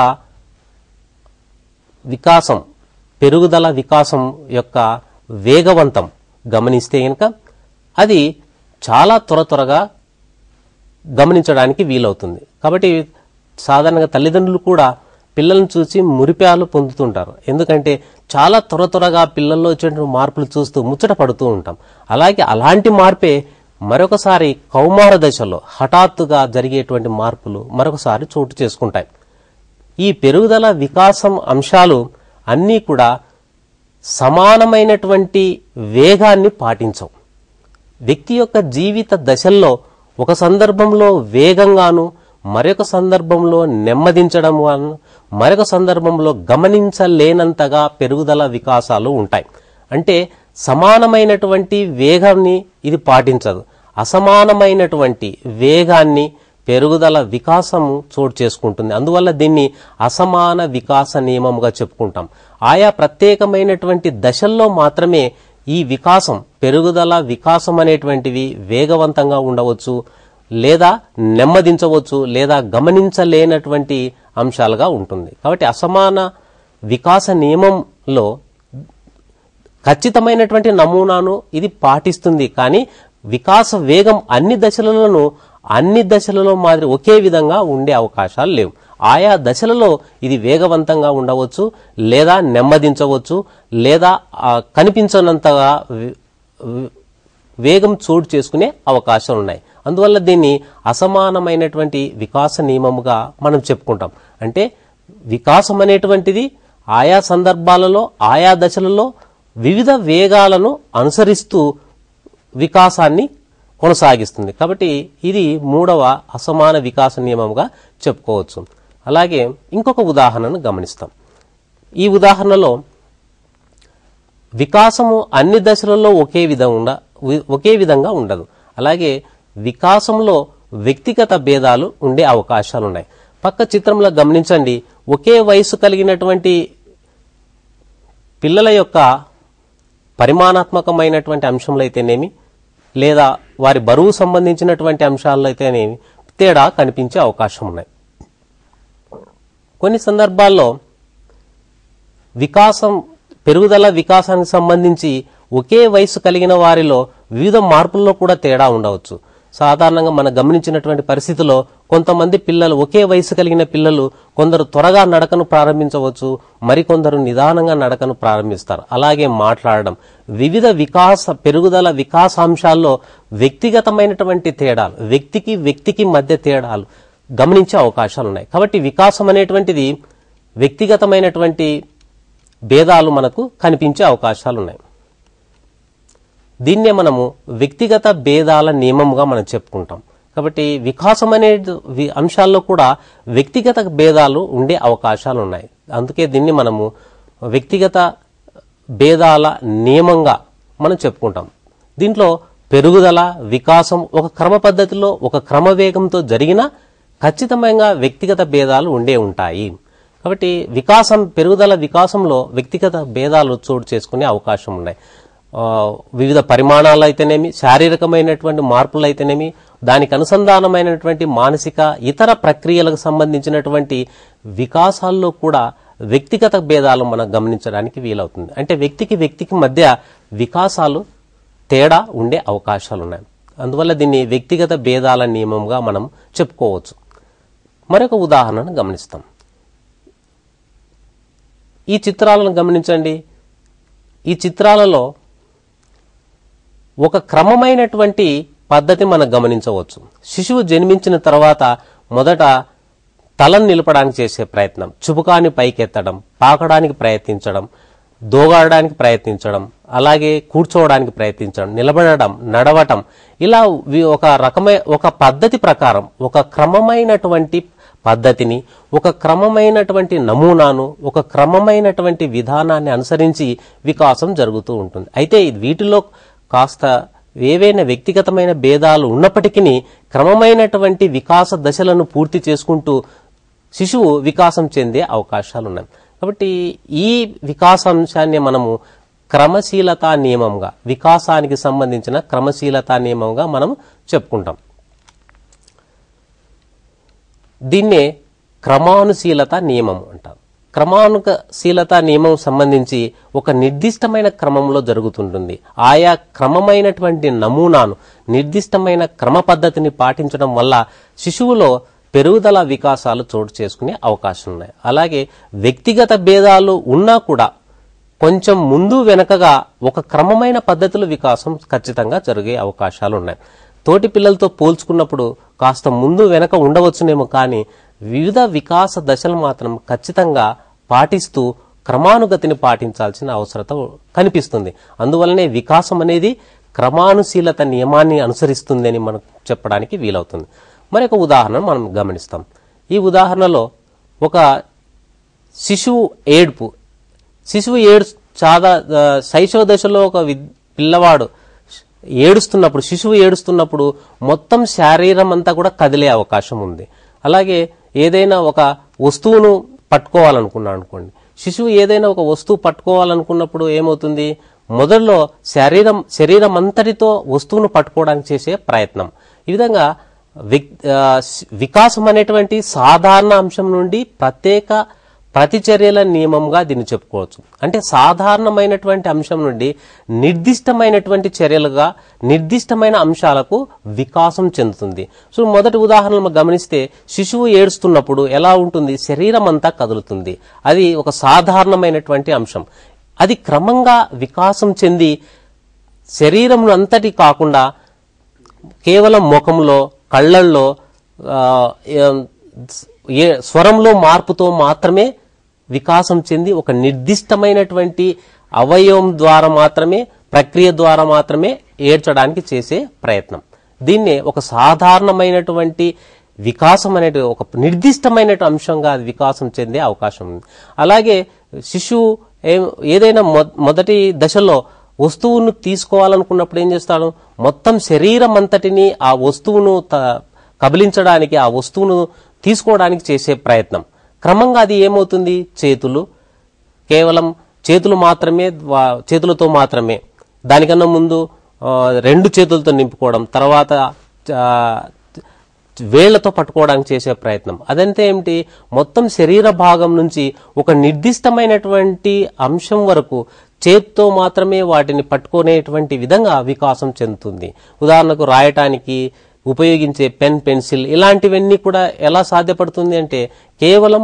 వికాసం పెరుగుదల వికాసం యొక్క వేగవంతం గమనిస్తే గనుక అది చాలా త్వర త్వరగా గమనించడానికి వీలవుతుంది కాబట్టి సాధారణంగా తల్లిదండ్రులు కూడా పిల్లలను చూసి మురిపాలు పొందుతుంటారు ఎందుకంటే చాలా త్వర త్వరగా పిల్లల్లో వచ్చేటువంటి మార్పులు చూస్తూ ముచ్చట పడుతూ ఉంటాం అలాగే అలాంటి మార్పే మరొకసారి కౌమార దశలో హఠాత్తుగా జరిగేటువంటి మార్పులు మరొకసారి చోటు చేసుకుంటాయి ఈ పెరుగుదల వికాసం అంశాలు అన్నీ కూడా సమానమైనటువంటి వేగాన్ని పాటించవు వ్యక్తి యొక్క జీవిత దశల్లో ఒక సందర్భంలో వేగంగాను మరొక సందర్భంలో నెమ్మదించడం గాను మరొక సందర్భంలో గమనించలేనంతగా పెరుగుదల వికాసాలు ఉంటాయి అంటే సమానమైనటువంటి వేగాన్ని ఇది పాటించదు అసమానమైనటువంటి వేగాన్ని పెరుగుదల వికాసము చోటు చేసుకుంటుంది అందువల్ల దీన్ని అసమాన వికాస నియమముగా చెప్పుకుంటాం ఆయా ప్రత్యేకమైనటువంటి దశల్లో మాత్రమే ఈ వికాసం పెరుగుదల వికాసం అనేటువంటివి వేగవంతంగా ఉండవచ్చు లేదా నెమ్మదించవచ్చు లేదా గమనించలేనటువంటి అంశాలుగా ఉంటుంది కాబట్టి అసమాన వికాస నియమంలో ఖచ్చితమైనటువంటి నమూనాను ఇది పాటిస్తుంది కానీ వికాస వేగం అన్ని దశలలోనూ అన్ని దశలలో మాదిరి ఒకే విధంగా ఉండే అవకాశాలు లేవు ఆయా దశలలో ఇది వేగవంతంగా ఉండవచ్చు లేదా నెమ్మదించవచ్చు లేదా ఆ, కనిపించనంతగా వి- వి- వేగం చోటు చేసుకునే అవకాశాలు ఉన్నాయి అందువల్ల దీన్ని అసమానమైనటువంటి వికాస నియమముగా మనం చెప్పుకుంటాం అంటే వికాసం అనేటువంటిది ఆయా సందర్భాలలో ఆయా దశలలో వివిధ వేగాలను అనుసరిస్తూ వికాసాన్ని కొనసాగిస్తుంది కాబట్టి ఇది మూడవ అసమాన వికాస నియమంగా చెప్పుకోవచ్చు అలాగే ఇంకొక ఉదాహరణను గమనిస్తాం ఈ ఉదాహరణలో వికాసము అన్ని దశలలో ఒకే విధంగా ఒకే విధంగా ఉండదు అలాగే వికాసంలో వ్యక్తిగత భేదాలు ఉండే అవకాశాలు ఉన్నాయి పక్క చిత్రంలో గమనించండి ఒకే వయసు కలిగినటువంటి పిల్లల యొక్క పరిమాణాత్మకమైనటువంటి అంశంలో అయితేనేమి లేదా వారి బరువు సంబంధించినటువంటి అంశాల్లో అయితేనేమి తేడా కనిపించే అవకాశం ఉన్నాయి కొన్ని సందర్భాల్లో వికాసం పెరుగుదల వికాసానికి సంబంధించి ఒకే వయసు కలిగిన వారిలో వివిధ మార్పుల్లో కూడా తేడా ఉండవచ్చు సాధారణంగా మనం గమనించినటువంటి పరిస్థితిలో కొంతమంది పిల్లలు ఒకే వయసు కలిగిన పిల్లలు కొందరు త్వరగా నడకను ప్రారంభించవచ్చు మరికొందరు నిదానంగా నడకను ప్రారంభిస్తారు అలాగే మాట్లాడడం వివిధ వికాస పెరుగుదల వికాసాంశాల్లో వ్యక్తిగతమైనటువంటి తేడాలు వ్యక్తికి వ్యక్తికి మధ్య తేడాలు గమనించే అవకాశాలు ఉన్నాయి కాబట్టి వికాసం అనేటువంటిది వ్యక్తిగతమైనటువంటి భేదాలు మనకు కనిపించే అవకాశాలు ఉన్నాయి దీన్నే మనము వ్యక్తిగత భేదాల నియమంగా మనం చెప్పుకుంటాం కాబట్టి వికాసం అనే వి- అంశాల్లో కూడా వ్యక్తిగత భేదాలు ఉండే అవకాశాలు ఉన్నాయి అందుకే దీన్ని మనము వ్యక్తిగత భేదాల నియమంగా మనం చెప్పుకుంటాం దీంట్లో పెరుగుదల వికాసం ఒక క్రమ పద్ధతిలో ఒక క్రమ వేగంతో జరిగిన ఖచ్చితంగా వ్యక్తిగత భేదాలు ఉండే ఉంటాయి కాబట్టి వికాసం పెరుగుదల వికాసంలో వ్యక్తిగత భేదాలు చోటు చేసుకునే అవకాశం ఉన్నాయి ఆ, వివిధ పరిమాణాలు అయితేనేమి శారీరకమైనటువంటి మార్పులు అయితేనేమి దానికి అనుసంధానమైనటువంటి మానసిక ఇతర ప్రక్రియలకు సంబంధించినటువంటి వికాసాల్లో కూడా వ్యక్తిగత భేదాలు మనం గమనించడానికి వీలవుతుంది అంటే వ్యక్తికి వ్యక్తికి మధ్య వికాసాలు తేడా ఉండే అవకాశాలు ఉన్నాయి అందువల్ల దీన్ని వ్యక్తిగత భేదాల నియమంగా మనం చెప్పుకోవచ్చు మరొక ఉదాహరణను గమనిస్తాం ఈ చిత్రాలను గమనించండి ఈ చిత్రాలలో ఒక క్రమమైనటువంటి పద్ధతి మనం గమనించవచ్చు శిశువు జన్మించిన తర్వాత మొదట తలను నిలపడానికి చేసే ప్రయత్నం చుబుకాన్ని పైకెత్తడం పాకడానికి ప్రయత్నించడం దోగాడడానికి ప్రయత్నించడం అలాగే కూర్చోవడానికి ప్రయత్నించడం నిలబడడం నడవటం ఇలా వి- ఒక రకమై ఒక పద్ధతి ప్రకారం ఒక క్రమమైనటువంటి పద్ధతిని ఒక క్రమమైనటువంటి నమూనాను ఒక క్రమమైనటువంటి విధానాన్ని అనుసరించి వికాసం జరుగుతూ ఉంటుంది అయితే వీటిలో కాస్త ఏవైనా వ్యక్తిగతమైన భేదాలు ఉన్నప్పటికీ క్రమమైనటువంటి వికాస దశలను పూర్తి చేసుకుంటూ శిశువు వికాసం చెందే అవకాశాలు ఉన్నాయి కాబట్టి ఈ వికాసాంశాన్ని మనము క్రమశీలతా నియమంగా వికాసానికి సంబంధించిన క్రమశీలతా నియమంగా మనం చెప్పుకుంటాం దీన్నే క్రమానుశీలత నియమం అంటారు క్రమానుశీలత నియమం సంబంధించి ఒక నిర్దిష్టమైన క్రమంలో జరుగుతుంటుంది ఆయా క్రమమైనటువంటి నమూనాను నిర్దిష్టమైన క్రమ పద్ధతిని పాటించడం వల్ల శిశువులో పెరుగుదల వికాసాలు చోటు చేసుకునే అవకాశం ఉన్నాయి అలాగే వ్యక్తిగత భేదాలు ఉన్నా కూడా కొంచెం ముందు వెనకగా ఒక క్రమమైన పద్ధతిలో వికాసం ఖచ్చితంగా జరిగే అవకాశాలు ఉన్నాయి తోటి పిల్లలతో పోల్చుకున్నప్పుడు కాస్త ముందు వెనక ఉండవచ్చునేమో కానీ వివిధ వికాస దశలు మాత్రం ఖచ్చితంగా పాటిస్తూ క్రమానుగతిని పాటించాల్సిన అవసరత కనిపిస్తుంది అందువల్లనే వికాసం అనేది క్రమానుశీలత నియమాన్ని అనుసరిస్తుందని మనం చెప్పడానికి వీలవుతుంది మరొక ఉదాహరణ మనం గమనిస్తాం ఈ ఉదాహరణలో ఒక శిశువు ఏడుపు శిశువు ఏడు చాలా ఆ, శైశవ దశలో ఒక వి- పిల్లవాడు ఏడుస్తున్నప్పుడు శిశువు ఏడుస్తున్నప్పుడు మొత్తం శారీరం అంతా కూడా కదిలే అవకాశం ఉంది అలాగే ఏదైనా ఒక వస్తువును పట్టుకోవాలనుకున్నాడు అనుకోండి శిశువు ఏదైనా ఒక వస్తువు పట్టుకోవాలనుకున్నప్పుడు ఏమవుతుంది మొదల్లో శరీరం శరీరం అంతటితో వస్తువును పట్టుకోవడానికి చేసే ప్రయత్నం ఈ విధంగా విక్- ఆ, వికాసం అనేటువంటి సాధారణ అంశం నుండి ప్రత్యేక ప్రతిచర్యల నియమంగా దీన్ని చెప్పుకోవచ్చు అంటే సాధారణమైనటువంటి అంశం నుండి నిర్దిష్టమైనటువంటి చర్యలుగా నిర్దిష్టమైన అంశాలకు వికాసం చెందుతుంది సో మొదటి ఉదాహరణ మనం గమనిస్తే శిశువు ఏడుస్తున్నప్పుడు ఎలా ఉంటుంది శరీరం అంతా కదులుతుంది అది ఒక సాధారణమైనటువంటి అంశం అది క్రమంగా వికాసం చెంది శరీరం అంతటి కాకుండా కేవలం ముఖంలో కళ్ళల్లో ఆ, ఏం, ఏ స్వరంలో మార్పుతో మాత్రమే వికాసం చెంది ఒక నిర్దిష్టమైనటువంటి అవయవం ద్వారా మాత్రమే ప్రక్రియ ద్వారా మాత్రమే ఏడ్చడానికి చేసే ప్రయత్నం దీన్నే ఒక సాధారణమైనటువంటి వికాసం అనేది ఒక నిర్దిష్టమైన అంశంగా అది వికాసం చెందే అవకాశం ఉంది అలాగే శిశువు ఏ- ఏదైనా మొ- మొదటి దశలో వస్తువును తీసుకోవాలనుకున్నప్పుడు ఏం చేస్తాడు మొత్తం శరీరం అంతటిని ఆ వస్తువును త- కబలించడానికి ఆ వస్తువును తీసుకోవడానికి చేసే ప్రయత్నం క్రమంగా అది ఏమవుతుంది చేతులు కేవలం చేతులు మాత్రమే వా- చేతులతో మాత్రమే దానికన్నా ముందు ఆ, రెండు చేతులతో నింపుకోవడం తర్వాత ఆ, వేళ్లతో పట్టుకోవడానికి చేసే ప్రయత్నం అదంతే ఏమిటి మొత్తం శరీర భాగం నుంచి ఒక నిర్దిష్టమైనటువంటి అంశం వరకు చేత్తో మాత్రమే వాటిని పట్టుకునేటువంటి విధంగా వికాసం చెందుతుంది ఉదాహరణకు రాయటానికి ఉపయోగించే పెన్ పెన్సిల్ ఇలాంటివన్నీ కూడా ఎలా సాధ్యపడుతుంది అంటే కేవలం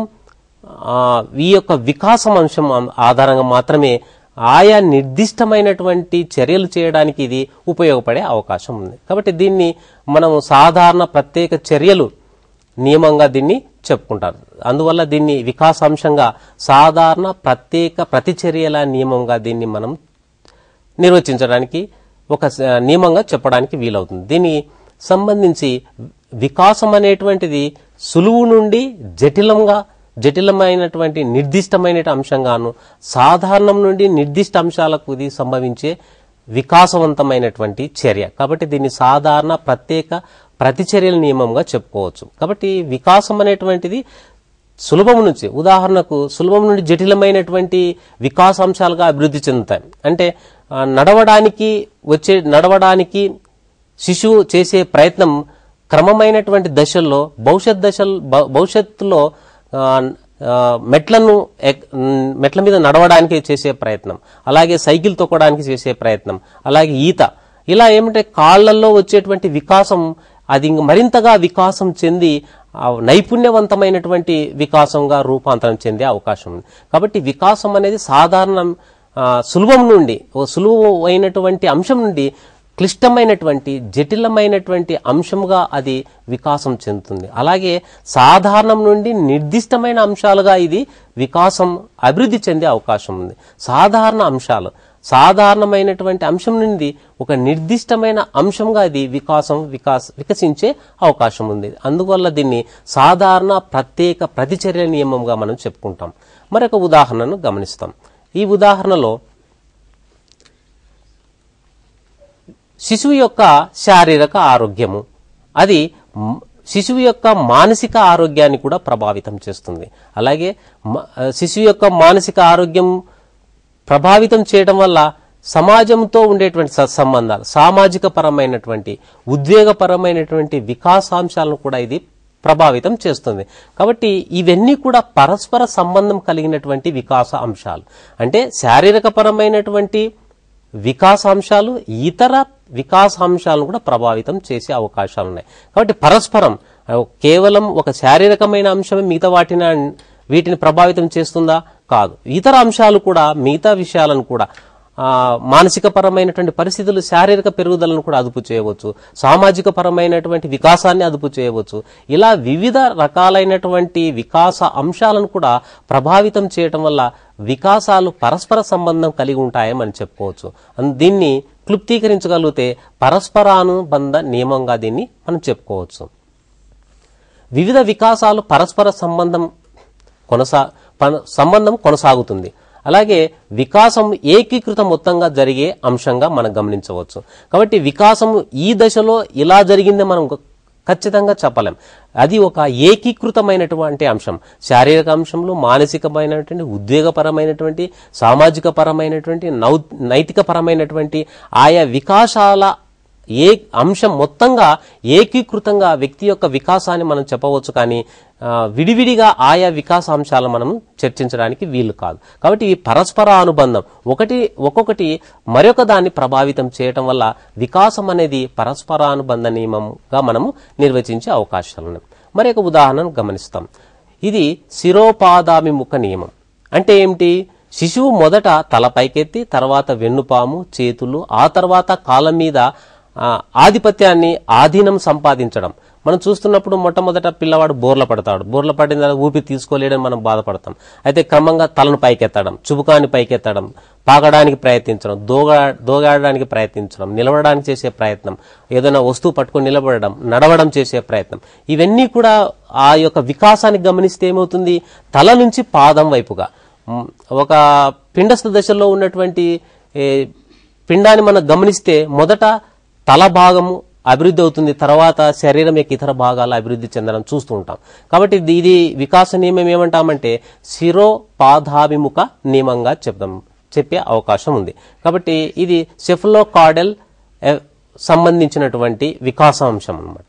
ఆ, ఈ యొక్క వికాసం అంశం ఆ- ఆధారంగా మాత్రమే ఆయా నిర్దిష్టమైనటువంటి చర్యలు చేయడానికి ఇది ఉపయోగపడే అవకాశం ఉంది కాబట్టి దీన్ని మనం సాధారణ ప్రత్యేక చర్యలు నియమంగా దీన్ని చెప్పుకుంటారు అందువల్ల దీన్ని వికాసాంశంగా సాధారణ ప్రత్యేక ప్రతిచర్యల నియమంగా దీన్ని మనం నిర్వచించడానికి ఒక స- నియమంగా చెప్పడానికి వీలవుతుంది దీనికి సంబంధించి వికాసం అనేటువంటిది సులువు నుండి జటిలంగా జటిలమైనటువంటి నిర్దిష్టమైన అంశంగాను సాధారణం నుండి నిర్దిష్ట అంశాలకు ఇది సంభవించే వికాసవంతమైనటువంటి చర్య కాబట్టి దీన్ని సాధారణ ప్రత్యేక ప్రతిచర్యల నియమంగా చెప్పుకోవచ్చు కాబట్టి వికాసం అనేటువంటిది సులభం నుంచి ఉదాహరణకు సులభం నుండి జటిలమైనటువంటి వికాసాంశాలుగా అభివృద్ధి చెందుతాయి అంటే ఆ, నడవడానికి వచ్చే నడవడానికి శిశువు చేసే ప్రయత్నం క్రమమైనటువంటి దశల్లో భవిష్యత్ దశల్లో భ- భవిష్యత్తులో ఆ, ఆ, మెట్లను ఎక్- మ్, మెట్ల మీద నడవడానికి చేసే ప్రయత్నం అలాగే సైకిల్ తొక్కడానికి చేసే ప్రయత్నం అలాగే ఈత ఇలా ఏమంటే కాళ్లలో వచ్చేటువంటి వికాసం అది ఇంక మరింతగా వికాసం చెంది ఆ నైపుణ్యవంతమైనటువంటి వికాసంగా రూపాంతరం చెందే అవకాశం ఉంది కాబట్టి వికాసం అనేది సాధారణ ఆ, సులభం నుండి ఓ సులువు అయినటువంటి అంశం నుండి క్లిష్టమైనటువంటి జటిలమైనటువంటి అంశంగా అది వికాసం చెందుతుంది అలాగే సాధారణం నుండి నిర్దిష్టమైన అంశాలుగా ఇది వికాసం అభివృద్ధి చెందే అవకాశం ఉంది సాధారణ అంశాలు సాధారణమైనటువంటి అంశం నుండి ఒక నిర్దిష్టమైన అంశంగా ఇది వికాసం వికాస వికసించే అవకాశం ఉంది అందువల్ల దీన్ని సాధారణ ప్రత్యేక ప్రతిచర్య నియమంగా మనం చెప్పుకుంటాం మరొక ఉదాహరణను గమనిస్తాం ఈ ఉదాహరణలో శిశువు యొక్క శారీరక ఆరోగ్యము అది మ్- శిశువు యొక్క మానసిక ఆరోగ్యాన్ని కూడా ప్రభావితం చేస్తుంది అలాగే మ- శిశువు యొక్క మానసిక ఆరోగ్యం ప్రభావితం చేయడం వల్ల సమాజంతో ఉండేటువంటి సత్సంబంధాలు సామాజిక పరమైనటువంటి ఉద్వేగపరమైనటువంటి వికాసాంశాలను కూడా ఇది ప్రభావితం చేస్తుంది కాబట్టి ఇవన్నీ కూడా పరస్పర సంబంధం కలిగినటువంటి వికాస అంశాలు అంటే శారీరక పరమైనటువంటి వికాసాంశాలు ఇతర వికాసాంశాలను కూడా ప్రభావితం చేసే అవకాశాలు ఉన్నాయి కాబట్టి పరస్పరం ఆ, కేవలం ఒక శారీరకమైన అంశమే మిగతా వాటిని వీటిని ప్రభావితం చేస్తుందా కాదు ఇతర అంశాలు కూడా మిగతా విషయాలను కూడా ఆ, మానసిక పరమైనటువంటి పరిస్థితులు శారీరక పెరుగుదలను కూడా అదుపు చేయవచ్చు సామాజిక పరమైనటువంటి వికాసాన్ని అదుపు చేయవచ్చు ఇలా వివిధ రకాలైనటువంటి వికాస అంశాలను కూడా ప్రభావితం చేయటం వల్ల వికాసాలు పరస్పర సంబంధం కలిగి ఉంటాయని మనం చెప్పుకోవచ్చు అన్- దీన్ని క్లుప్తీకరించగలిగితే పరస్పరానుబంధ నియమంగా దీన్ని మనం చెప్పుకోవచ్చు వివిధ వికాసాలు పరస్పర సంబంధం కొనసా పన- సంబంధం కొనసాగుతుంది అలాగే వికాసం ఏకీకృత మొత్తంగా జరిగే అంశంగా మనం గమనించవచ్చు కాబట్టి వికాసం ఈ దశలో ఇలా జరిగిందే మనం గ- ఖచ్చితంగా చెప్పలేం అది ఒక ఏకీకృతమైనటువంటి అంశం శారీరక అంశంలో మానసికమైనటువంటి ఉద్వేగపరమైనటువంటి సామాజిక పరమైనటువంటి నౌ నైతిక పరమైనటువంటి ఆయా వికాసాల ఏ అంశం మొత్తంగా ఏకీకృతంగా వ్యక్తి యొక్క వికాసాన్ని మనం చెప్పవచ్చు కానీ ఆ, విడివిడిగా ఆయా వికాస అంశాలను మనం చర్చించడానికి వీలు కాదు కాబట్టి ఈ పరస్పర అనుబంధం ఒకటి ఒక్కొక్కటి మరొక దాన్ని ప్రభావితం చేయటం వల్ల వికాసం అనేది పరస్పరానుబంధ నియమంగా మనము నిర్వచించే అవకాశాలు ఉన్నాయి మరి ఒక ఉదాహరణను గమనిస్తాం ఇది శిరోపాదాభిముఖ నియమం అంటే ఏమిటి శిశువు మొదట తల పైకెత్తి తర్వాత వెన్నుపాము చేతులు ఆ తర్వాత కాలం మీద ఆ, ఆధిపత్యాన్ని ఆధీనం సంపాదించడం మనం చూస్తున్నప్పుడు మొట్టమొదట పిల్లవాడు బోర్ల పడతాడు బోర్ల పడిన తర్వాత ఊపిరి తీసుకోలేడని మనం బాధపడతాం అయితే క్రమంగా తలను పైకెత్తడం చుబుకాన్ని పైకెత్తడం పాకడానికి ప్రయత్నించడం దోగా దోగాడడానికి ప్రయత్నించడం నిలబడడానికి చేసే ప్రయత్నం ఏదైనా వస్తువు పట్టుకొని నిలబడడం నడవడం చేసే ప్రయత్నం ఇవన్నీ కూడా ఆ యొక్క వికాసాన్ని గమనిస్తే ఏమవుతుంది తల నుంచి పాదం వైపుగా మ్, ఒక పిండస్థ దశలో ఉన్నటువంటి ఏ, పిండాన్ని మనం గమనిస్తే మొదట తల భాగము అభివృద్ధి అవుతుంది తర్వాత శరీరం యొక్క ఇతర భాగాలు అభివృద్ధి చెందడం చూస్తూ ఉంటాం కాబట్టి ఇది- ఇది వికాస నియమం ఏమంటామంటే శిరో పాదాభిముఖ నియమంగా చెప్తాం చెప్పే అవకాశం ఉంది కాబట్టి ఇది సెఫ్లో కార్డెల్ సంబంధించినటువంటి వికాసాంశం అన్నమాట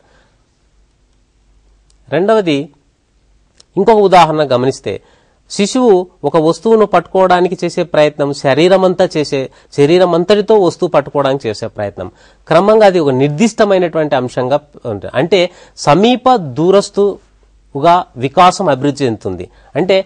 రెండవది ఇంకొక ఉదాహరణ గమనిస్తే శిశువు ఒక వస్తువును పట్టుకోవడానికి చేసే ప్రయత్నం శరీరం అంతా చేసే శరీరం అంతటితో వస్తువు పట్టుకోవడానికి చేసే ప్రయత్నం క్రమంగా అది ఒక నిర్దిష్టమైనటువంటి అంశంగా ఉంటుంది అంటే సమీప దూరస్తుగా వికాసం అభివృద్ధి చెందుతుంది అంటే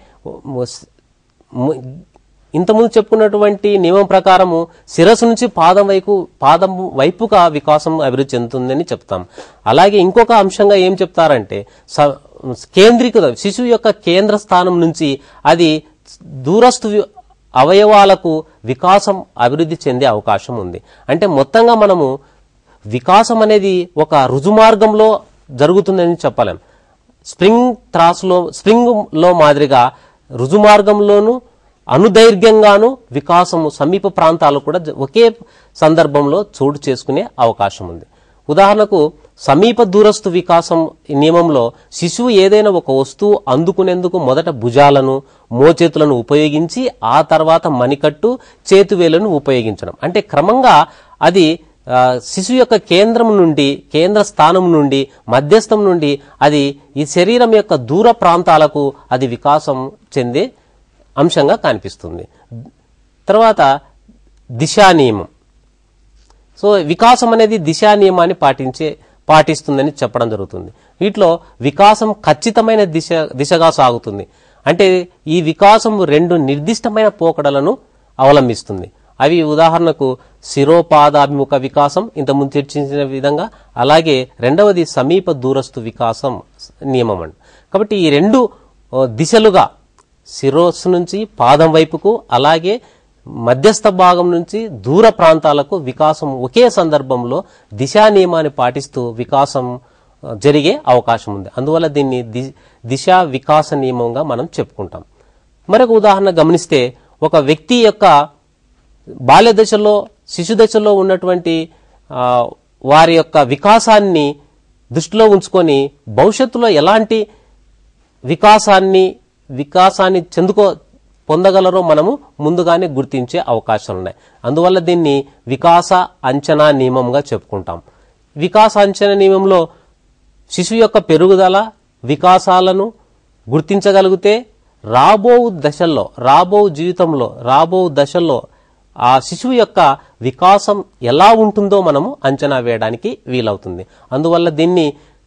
ము- ఇంతకుముందు చెప్పుకున్నటువంటి నియమం ప్రకారము శిరస్సు నుంచి పాదం వైపు పాదం వైపుగా వికాసం అభివృద్ధి చెందుతుందని చెప్తాం అలాగే ఇంకొక అంశంగా ఏం చెప్తారంటే స- కేంద్రీకృత శిశువు యొక్క కేంద్ర స్థానం నుంచి అది దూరస్తు వి- అవయవాలకు వికాసం అభివృద్ధి చెందే అవకాశం ఉంది అంటే మొత్తంగా మనము వికాసం అనేది ఒక రుజుమార్గంలో జరుగుతుందని చెప్పలేం స్ప్రింగ్ త్రాసులో స్ప్రింగ్ లో మాదిరిగా రుజుమార్గంలోను అనుదైర్ఘ్యంగాను వికాసము సమీప ప్రాంతాలు కూడా జ- ఒకే సందర్భంలో చోటు చేసుకునే అవకాశం ఉంది ఉదాహరణకు సమీప దూరస్తు వికాసం నియమంలో శిశువు ఏదైనా ఒక వస్తువు అందుకునేందుకు మొదట భుజాలను మోచేతులను ఉపయోగించి ఆ తర్వాత మణికట్టు చేతువేలను ఉపయోగించడం అంటే క్రమంగా అది ఆ, శిశువు యొక్క కేంద్రం నుండి కేంద్ర స్థానం నుండి మధ్యస్థం నుండి అది ఈ శరీరం యొక్క దూర ప్రాంతాలకు అది వికాసం చెందే అంశంగా కనిపిస్తుంది తర్వాత దిశా నియమం సో వికాసం అనేది దిశా నియమాన్ని పాటించే పాటిస్తుందని చెప్పడం జరుగుతుంది వీటిలో వికాసం ఖచ్చితమైన దిశ దిశగా సాగుతుంది అంటే ఈ వికాసం రెండు నిర్దిష్టమైన పోకడలను అవలంబిస్తుంది అవి ఉదాహరణకు శిరోపాదాభిముఖ వికాసం ఇంతకుముందు చర్చించిన విధంగా అలాగే రెండవది సమీప దూరస్తు వికాసం నియమం అండి కాబట్టి ఈ రెండు ఓ, దిశలుగా శిరోస్సు నుంచి పాదం వైపుకు అలాగే మధ్యస్థ భాగం నుంచి దూర ప్రాంతాలకు వికాసం ఒకే సందర్భంలో దిశా నియమాన్ని పాటిస్తూ వికాసం ఆ, జరిగే అవకాశం ఉంది అందువల్ల దీన్ని ది- దిశా వికాస నియమంగా మనం చెప్పుకుంటాం మరొక ఉదాహరణ గమనిస్తే ఒక వ్యక్తి యొక్క బాల్య దశలో శిశు దశలో ఉన్నటువంటి ఆ, వారి యొక్క వికాసాన్ని దృష్టిలో ఉంచుకొని భవిష్యత్తులో ఎలాంటి వికాసాన్ని వికాసాన్ని చెందుకో పొందగలరో మనము ముందుగానే గుర్తించే అవకాశాలు ఉన్నాయి అందువల్ల దీన్ని వికాస అంచనా నియమంగా చెప్పుకుంటాం వికాస అంచనా నియమంలో శిశువు యొక్క పెరుగుదల వికాసాలను గుర్తించగలిగితే రాబో దశల్లో రాబో జీవితంలో రాబో దశల్లో ఆ శిశువు యొక్క వికాసం ఎలా ఉంటుందో మనము అంచనా వేయడానికి వీలవుతుంది అందువల్ల దీన్ని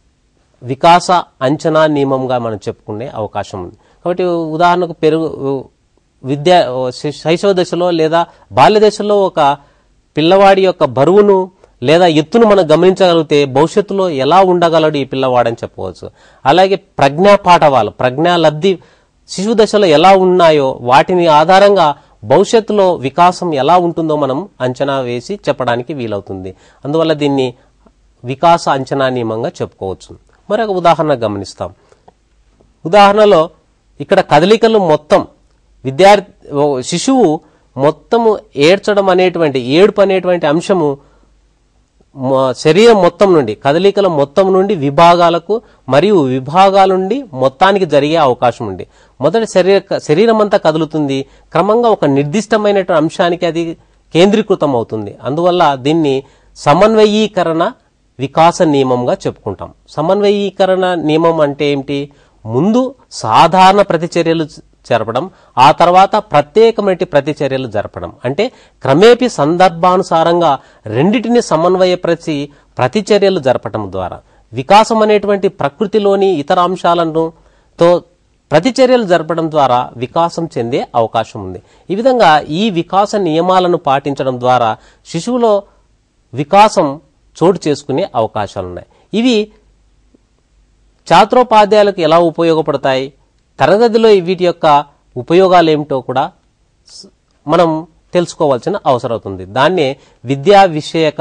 వికాస అంచనా నియమంగా మనం చెప్పుకునే అవకాశం ఉంది కాబట్టి ఉదాహరణకు పెరుగు విద్యా శి- శైశవ దశలో లేదా బాల్య దశలో ఒక పిల్లవాడి యొక్క బరువును లేదా ఎత్తును మనం గమనించగలిగితే భవిష్యత్తులో ఎలా ఉండగలడు ఈ పిల్లవాడని చెప్పవచ్చు అలాగే ప్రజ్ఞా పాఠవాలు ప్రజ్ఞా లబ్ధి శిశు దశలో ఎలా ఉన్నాయో వాటిని ఆధారంగా భవిష్యత్తులో వికాసం ఎలా ఉంటుందో మనం అంచనా వేసి చెప్పడానికి వీలవుతుంది అందువల్ల దీన్ని వికాస అంచనా నియమంగా చెప్పుకోవచ్చు మరొక ఉదాహరణ గమనిస్తాం ఉదాహరణలో ఇక్కడ కదలికలు మొత్తం విద్యార్థి ఓ శిశువు మొత్తము ఏడ్చడం అనేటువంటి ఏడుపు అనేటువంటి అంశము మొ- శరీరం మొత్తం నుండి కదలికల మొత్తం నుండి విభాగాలకు మరియు విభాగాల నుండి మొత్తానికి జరిగే అవకాశం ఉంది మొదట శరీర శరీరం అంతా కదులుతుంది క్రమంగా ఒక నిర్దిష్టమైన అంశానికి అది కేంద్రీకృతం అవుతుంది అందువల్ల దీన్ని సమన్వయీకరణ వికాస నియమంగా చెప్పుకుంటాం సమన్వయీకరణ నియమం అంటే ఏమిటి ముందు సాధారణ ప్రతిచర్యలు జరపడం ఆ తర్వాత ప్రత్యేకమైన ప్రతిచర్యలు జరపడం అంటే క్రమేపీ సందర్భానుసారంగా రెండిటిని సమన్వయపరిచి ప్రతిచర్యలు జరపడం ద్వారా వికాసం అనేటువంటి ప్రకృతిలోని ఇతర అంశాలను తో ప్రతిచర్యలు జరపడం ద్వారా వికాసం చెందే అవకాశం ఉంది ఈ విధంగా ఈ వికాస నియమాలను పాటించడం ద్వారా శిశువులో వికాసం చోటు చేసుకునే అవకాశాలున్నాయి ఇవి ఛాత్రోపాధ్యాయులకు ఎలా ఉపయోగపడతాయి తరగతిలో వీటి యొక్క ఉపయోగాలు ఏమిటో కూడా స- మనం తెలుసుకోవాల్సిన అవసరం అవుతుంది దాన్నే విద్యా విషయక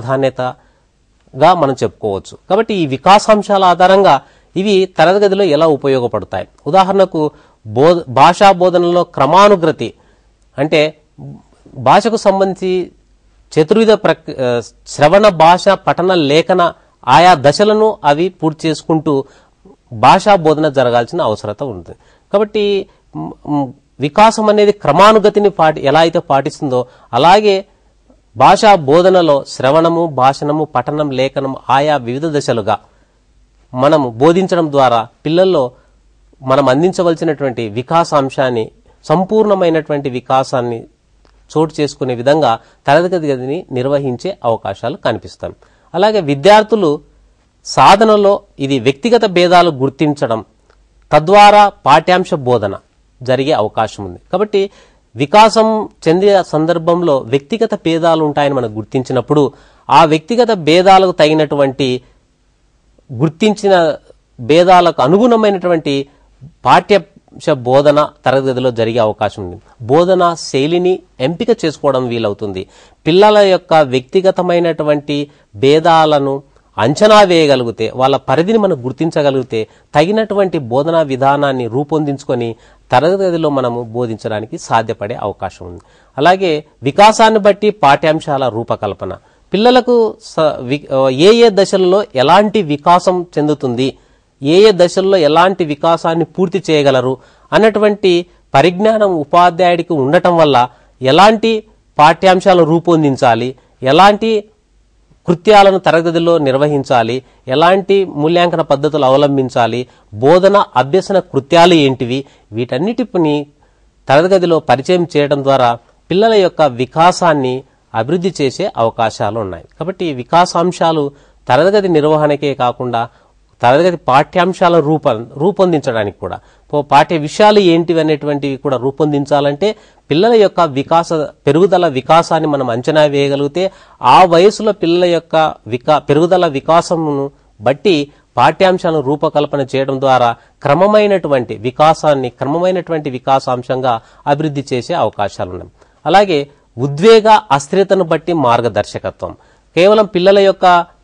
ప్రాధాన్యతగా మనం చెప్పుకోవచ్చు కాబట్టి ఈ వికాసాంశాల ఆధారంగా ఇవి తరగతిలో ఎలా ఉపయోగపడతాయి ఉదాహరణకు బో భాషా బోధనలో క్రమానుగతి అంటే భాషకు సంబంధించి చతుర్విధ ప్రక్ ఆ, శ్రవణ భాష పఠన లేఖన ఆయా దశలను అవి పూర్తి చేసుకుంటూ భాషా బోధన జరగాల్సిన అవసరత ఉంది కాబట్టి మ్, మ్, వికాసం అనేది క్రమానుగతిని పాటి ఎలా అయితే పాటిస్తుందో అలాగే భాషా బోధనలో శ్రవణము భాషణము పఠనం లేఖనం ఆయా వివిధ దశలుగా మనం బోధించడం ద్వారా పిల్లల్లో మనం అందించవలసినటువంటి వికాసాంశాన్ని సంపూర్ణమైనటువంటి వికాసాన్ని చోటు చేసుకునే విధంగా తరగతి గదిని నిర్వహించే అవకాశాలు కనిపిస్తాయి అలాగే విద్యార్థులు సాధనలో ఇది వ్యక్తిగత భేదాలు గుర్తించడం తద్వారా పాఠ్యాంశ బోధన జరిగే అవకాశం ఉంది కాబట్టి వికాసం చెందే సందర్భంలో వ్యక్తిగత భేదాలు ఉంటాయని మనం గుర్తించినప్పుడు ఆ వ్యక్తిగత భేదాలకు తగినటువంటి గుర్తించిన భేదాలకు అనుగుణమైనటువంటి పాఠ్యాంశ బోధన తరగతిలో జరిగే అవకాశం ఉంది బోధన శైలిని ఎంపిక చేసుకోవడం వీలవుతుంది పిల్లల యొక్క వ్యక్తిగతమైనటువంటి భేదాలను అంచనా వేయగలిగితే వాళ్ళ పరిధిని మనం గుర్తించగలిగితే తగినటువంటి బోధనా విధానాన్ని రూపొందించుకొని తరగతిలో మనము బోధించడానికి సాధ్యపడే అవకాశం ఉంది అలాగే వికాసాన్ని బట్టి పాఠ్యాంశాల రూపకల్పన పిల్లలకు స- వి- ఏ ఏ దశల్లో ఎలాంటి వికాసం చెందుతుంది ఏ ఏ దశల్లో ఎలాంటి వికాసాన్ని పూర్తి చేయగలరు అన్నటువంటి పరిజ్ఞానం ఉపాధ్యాయుడికి ఉండటం వల్ల ఎలాంటి పాఠ్యాంశాలను రూపొందించాలి ఎలాంటి కృత్యాలను తరగతిలో నిర్వహించాలి ఎలాంటి మూల్యాంకన పద్ధతులు అవలంబించాలి బోధన అభ్యసన కృత్యాలు ఏంటివి వీటన్నిటిని తరగతిలో పరిచయం చేయడం ద్వారా పిల్లల యొక్క వికాసాన్ని అభివృద్ధి చేసే అవకాశాలు ఉన్నాయి కాబట్టి ఈ వికాసాంశాలు తరగతి నిర్వహణకే కాకుండా తరగతి పాఠ్యాంశాల రూప రూపొందించడానికి కూడా పో- పాఠ్య విషయాలు ఏంటివి అనేటువంటివి కూడా రూపొందించాలంటే పిల్లల యొక్క వికాస పెరుగుదల వికాసాన్ని మనం అంచనా వేయగలిగితే ఆ వయసులో పిల్లల యొక్క వికా పెరుగుదల వికాసమును బట్టి పాఠ్యాంశాలను రూపకల్పన చేయడం ద్వారా క్రమమైనటువంటి వికాసాన్ని క్రమమైనటువంటి వికాసాంశంగా అభివృద్ధి చేసే అవకాశాలు ఉన్నాయి అలాగే ఉద్వేగ అస్థిరతను బట్టి మార్గదర్శకత్వం కేవలం పిల్లల యొక్క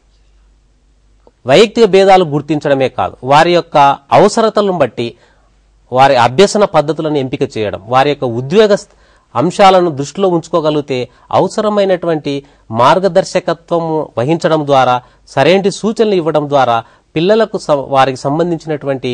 వైయక్తిక భేదాలు గుర్తించడమే కాదు వారి యొక్క అవసరతలను బట్టి వారి అభ్యసన పద్ధతులను ఎంపిక చేయడం వారి యొక్క ఉద్వేగ స్థ- అంశాలను దృష్టిలో ఉంచుకోగలిగితే అవసరమైనటువంటి మార్గదర్శకత్వం వహించడం ద్వారా సరైన సూచనలు ఇవ్వడం ద్వారా పిల్లలకు స- వారికి సంబంధించినటువంటి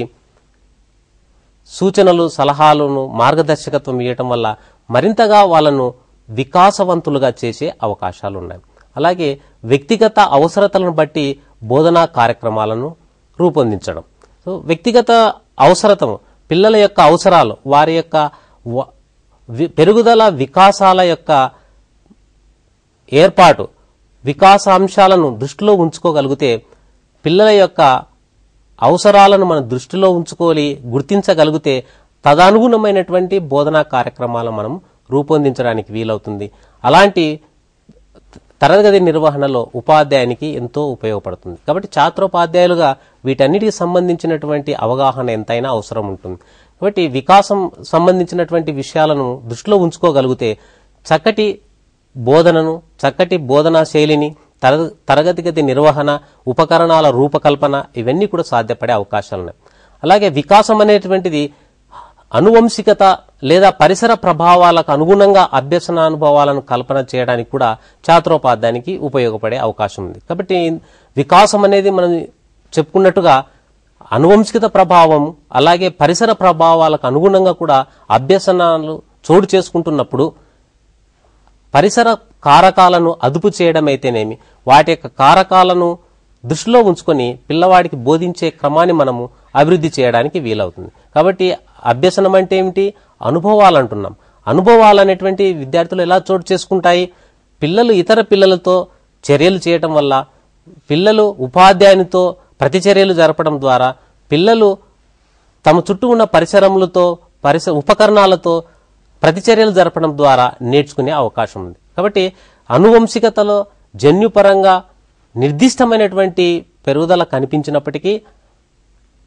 సూచనలు సలహాలను మార్గదర్శకత్వం ఇవ్వటం వల్ల మరింతగా వాళ్ళను వికాసవంతులుగా చేసే అవకాశాలు ఉన్నాయి అలాగే వ్యక్తిగత అవసరతలను బట్టి బోధనా కార్యక్రమాలను రూపొందించడం సో వ్యక్తిగత అవసరతము పిల్లల యొక్క అవసరాలు వారి యొక్క వ- వి- పెరుగుదల వికాసాల యొక్క ఏర్పాటు వికాసాంశాలను దృష్టిలో ఉంచుకోగలిగితే పిల్లల యొక్క అవసరాలను మనం దృష్టిలో ఉంచుకోలి గుర్తించగలిగితే తదనుగుణమైనటువంటి బోధనా కార్యక్రమాలను మనం రూపొందించడానికి వీలవుతుంది అలాంటి తరగతి నిర్వహణలో ఉపాధ్యాయునికి ఎంతో ఉపయోగపడుతుంది కాబట్టి ఛాత్రోపాధ్యాయులుగా వీటన్నిటికి సంబంధించినటువంటి అవగాహన ఎంతైనా అవసరం ఉంటుంది కాబట్టి వికాసం సంబంధించినటువంటి విషయాలను దృష్టిలో ఉంచుకోగలిగితే చక్కటి బోధనను చక్కటి బోధనా శైలిని తర తరగతి గది నిర్వహణ ఉపకరణాల రూపకల్పన ఇవన్నీ కూడా సాధ్యపడే అవకాశాలు ఉన్నాయి అలాగే వికాసం అనేటువంటిది అనువంశికత లేదా పరిసర ప్రభావాలకు అనుగుణంగా అభ్యసనానుభవాలను కల్పన చేయడానికి కూడా ఛాత్రోపాధ్యాయానికి ఉపయోగపడే అవకాశం ఉంది కాబట్టి వికాసం అనేది మనం చెప్పుకున్నట్టుగా అనువంశికత ప్రభావం అలాగే పరిసర ప్రభావాలకు అనుగుణంగా కూడా అభ్యసనాలు చోటు చేసుకుంటున్నప్పుడు పరిసర కారకాలను అదుపు చేయడం అయితేనేమి వాటి యొక్క కారకాలను దృష్టిలో ఉంచుకొని పిల్లవాడికి బోధించే క్రమాన్ని మనము అభివృద్ధి చేయడానికి వీలవుతుంది కాబట్టి అభ్యసనం అంటే ఏమిటి అనుభవాలు అంటున్నాం అనుభవాలు అనేటువంటి విద్యార్థులు ఎలా చోటు చేసుకుంటాయి పిల్లలు ఇతర పిల్లలతో చర్యలు చేయటం వల్ల పిల్లలు ఉపాధ్యాయునితో ప్రతిచర్యలు జరపడం ద్వారా పిల్లలు తమ చుట్టూ ఉన్న పరిసరములతో పరిస ఉపకరణాలతో ప్రతిచర్యలు జరపడం ద్వారా నేర్చుకునే అవకాశం ఉంది కాబట్టి అనువంశికతలో జన్యుపరంగా నిర్దిష్టమైనటువంటి పెరుగుదల కనిపించినప్పటికీ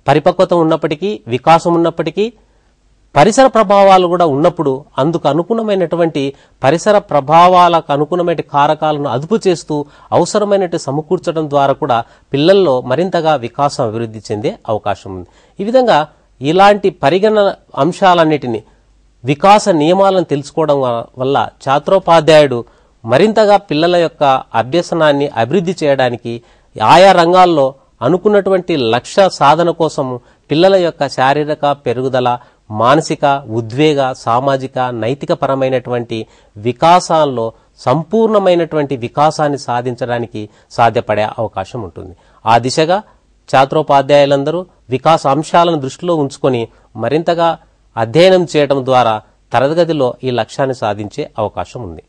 పరిపక్వత ఉన్నప్పటికీ వికాసం ఉన్నప్పటికీ పరిసర ప్రభావాలు కూడా ఉన్నప్పుడు అందుకు అనుగుణమైనటువంటి పరిసర ప్రభావాలకు అనుగుణమైన కారకాలను అదుపు చేస్తూ అవసరమైనట్టు సమకూర్చడం ద్వారా కూడా పిల్లల్లో మరింతగా వికాసం అభివృద్ధి చెందే అవకాశం ఉంది ఈ విధంగా ఇలాంటి పరిగణన అంశాలన్నిటిని వికాస నియమాలను తెలుసుకోవడం వ- వల్ల ఛాత్రోపాధ్యాయుడు మరింతగా పిల్లల యొక్క అభ్యసనాన్ని అభివృద్ధి చేయడానికి ఆయా రంగాల్లో అనుకున్నటువంటి లక్ష్య సాధన కోసం పిల్లల యొక్క శారీరక పెరుగుదల మానసిక ఉద్వేగ సామాజిక నైతిక పరమైనటువంటి వికాసాల్లో సంపూర్ణమైనటువంటి వికాసాన్ని సాధించడానికి సాధ్యపడే అవకాశం ఉంటుంది ఆ దిశగా ఛాత్రోపాధ్యాయులందరూ వికాస అంశాలను దృష్టిలో ఉంచుకొని మరింతగా అధ్యయనం చేయడం ద్వారా తరగతిలో ఈ లక్ష్యాన్ని సాధించే అవకాశం ఉంది